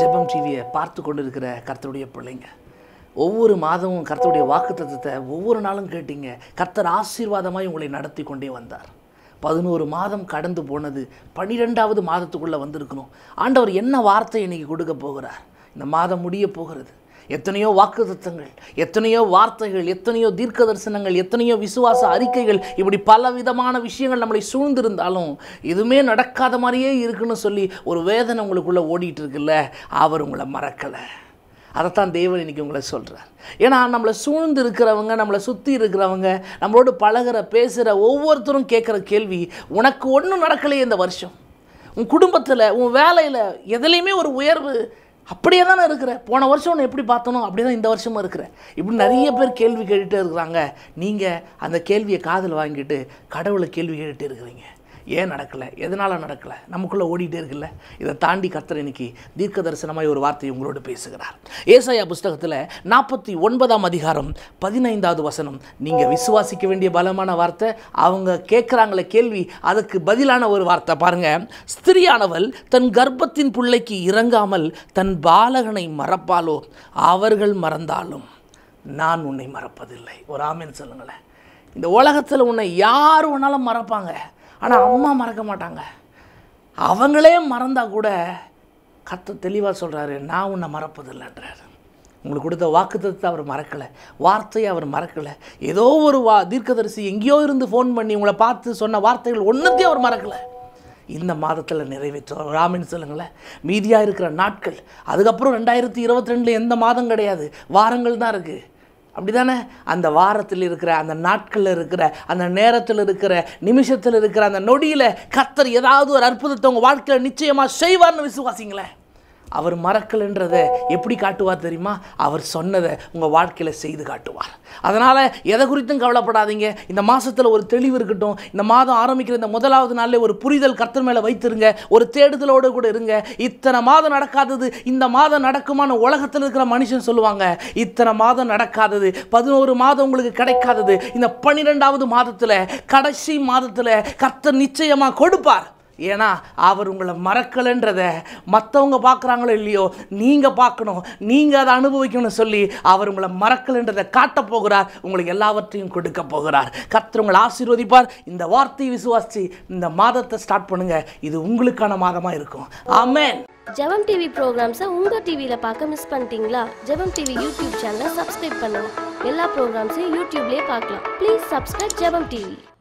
ஜெபம் டிவியை பார்த்து கொண்டு இருக்கிற கர்த்தருடைய பிள்ளைங்க ஒவ்வொரு மாதமும் கர்த்தருடைய வாக்குத்தத்தத்தை ஒவ்வொரு நாளும் கேட்டீங்க கர்த்தர் ஆசீர்வாதமாய் உங்களை நடத்தி கொண்டே வந்தார் பதினோரு மாதம் கடந்து போனது பன்னிரெண்டாவது மாதத்துக்குள்ளே வந்திருக்கணும் ஆண்டவர் என்ன வார்த்தை இன்னைக்கு கொடுக்க போகிறார் இந்த மாதம் முடிய போகிறது எத்தனையோ வாக்குத்தத்தங்கள் எத்தனையோ வார்த்தைகள் எத்தனையோ தீர்க்க தரிசனங்கள் எத்தனையோ விசுவாச அறிக்கைகள் இப்படி பல விதமான விஷயங்கள் நம்மளை சூழ்ந்திருந்தாலும் எதுவுமே நடக்காத மாதிரியே இருக்குன்னு சொல்லி ஒரு வேதனை உங்களுக்குள்ளே ஓடிட்டு இருக்குல்ல அவர் உங்களை மறக்கலை அதைத்தான் தேவன் இன்னைக்கு உங்களை சொல்கிறார் ஏன்னா நம்மளை சூழ்ந்து இருக்கிறவங்க நம்மளை சுற்றி இருக்கிறவங்க நம்மளோடு பழகுற பேசுகிற ஒவ்வொருத்தரும் கேட்குற கேள்வி உனக்கு ஒன்றும் நடக்கலையே இந்த வருஷம் உன் குடும்பத்தில் உன் வேலையில் எதுலேயுமே ஒரு உயர்வு அப்படியே தானே இருக்கிற போன வருஷம் உன்னை எப்படி பார்த்தனோ அப்படி தான் இந்த வருஷமும் இருக்கிற இப்படி நிறைய பேர் கேள்வி கேட்டுகிட்டே இருக்கிறாங்க நீங்கள் அந்த கேள்வியை காதில் வாங்கிட்டு கடவுளை கேள்வி கேட்டுகிட்டே இருக்கிறீங்க ஏன் நடக்கலை எதனால் நடக்கலை நமக்குள்ளே ஓடிட்டே இருக்குல்ல இதை தாண்டி கர்த்தர் இன்னைக்கு தீர்க்க தரிசனமாய் ஒரு வார்த்தை உங்களோடு பேசுகிறார் ஏசாயா புஸ்தகத்தில் நாற்பத்தி ஒன்பதாம் அதிகாரம் பதினைந்தாவது வசனம் நீங்கள் விசுவாசிக்க வேண்டிய பலமான வார்த்தை அவங்க கேட்குறாங்களே கேள்வி அதுக்கு பதிலான ஒரு வார்த்தை பாருங்க ஸ்திரியானவள் தன் கர்ப்பத்தின் பிள்ளைக்கு இறங்காமல் தன் பாலகனை மறப்பாலோ அவர்கள் மறந்தாலும் நான் உன்னை மறப்பதில்லை ஒரு ஆமென் சொல்லுங்களேன் இந்த உலகத்தில் உன்னை யார் வேணாலும் மறப்பாங்க ஆனால் அம்மா மறக்க மாட்டாங்க அவங்களே மறந்தா கூட கத்த தெளிவாக சொல்கிறாரு நான் உன்னை மறப்பதில்லைன்றாரு உங்களுக்கு கொடுத்த வாக்குத்தத்தை அவர் மறக்கலை வார்த்தையை அவர் மறக்கலை ஏதோ ஒரு வா தீர்க்கதரிசி எங்கேயோ இருந்து ஃபோன் பண்ணி உங்களை பார்த்து சொன்ன வார்த்தைகள் ஒன்றுத்தையும் அவர் மறக்கலை இந்த மாதத்தில் நிறைவேற்றுவார் ராமின்னு சொல்லுங்களேன் மீதியாக இருக்கிற நாட்கள் அதுக்கப்புறம் ரெண்டாயிரத்தி இருபத்தி ரெண்டில் எந்த மாதம் கிடையாது வாரங்கள் தான் இருக்குது அப்படிதானே அந்த வாரத்தில் இருக்கிற அந்த நாட்களில் இருக்கிற அந்த நேரத்தில் இருக்கிற நிமிஷத்தில் இருக்கிற அந்த நொடியில் கர்த்தர் ஏதாவது ஒரு அற்புதத்தை உங்கள் வாழ்க்கையில் நிச்சயமாக செய்வார்னு விசுவாசிங்களேன் அவர் மறக்கலைன்றதை எப்படி காட்டுவார் தெரியுமா அவர் சொன்னதை உங்கள் வாழ்க்கையில் செய்து காட்டுவார் அதனால் எதை குறித்தும் கவலைப்படாதீங்க இந்த மாதத்தில் ஒரு தெளிவு இருக்கட்டும் இந்த மாதம் ஆரம்பிக்கிற இந்த முதலாவது நாளில் ஒரு புரிதல் கர்த்தர் மேலே வைத்திருங்க ஒரு தேடுதலோடு கூட இருங்க இத்தனை மாதம் நடக்காதது இந்த மாதம் நடக்குமான்னு உலகத்தில் இருக்கிற மனுஷன் சொல்லுவாங்க இத்தனை மாதம் நடக்காதது பதினோரு மாதம் உங்களுக்கு கிடைக்காதது இந்த பன்னிரெண்டாவது மாதத்தில் கடைசி மாதத்தில் கர்த்தர் நிச்சயமாக கொடுப்பார் ஏன்னா அவர் உங்களை மறக்கலைன்றத மற்றவங்க பார்க்குறாங்களோ இல்லையோ நீங்கள் பார்க்கணும் நீங்கள் அதை அனுபவிக்கணும்னு சொல்லி அவர் உங்களை மறக்கலைன்றதை காட்டப் போகிறார் உங்களுக்கு எல்லாவற்றையும் கொடுக்க போகிறார் கர்த்தர் உங்களை ஆசீர்வதிப்பார் இந்த வார்த்தையை விசுவாசித்து இந்த மாதத்தை ஸ்டார்ட் பண்ணுங்க இது உங்களுக்கான மாதமாக இருக்கும் ஆமென் ஜெபம் டிவி ப்ரோக்ராம்ஸை உங்கள் டிவியில் பார்க்க மிஸ் பண்ணிட்டீங்களா ஜெபம் டிவி யூடியூப் சேனலை சப்ஸ்கிரைப் பண்ணுங்க எல்லா ப்ரோக்ராம்ஸையும் யூடியூப்லேயே பார்க்கலாம் ப்ளீஸ் சப்ஸ்கிரைப் ஜெபம் டிவி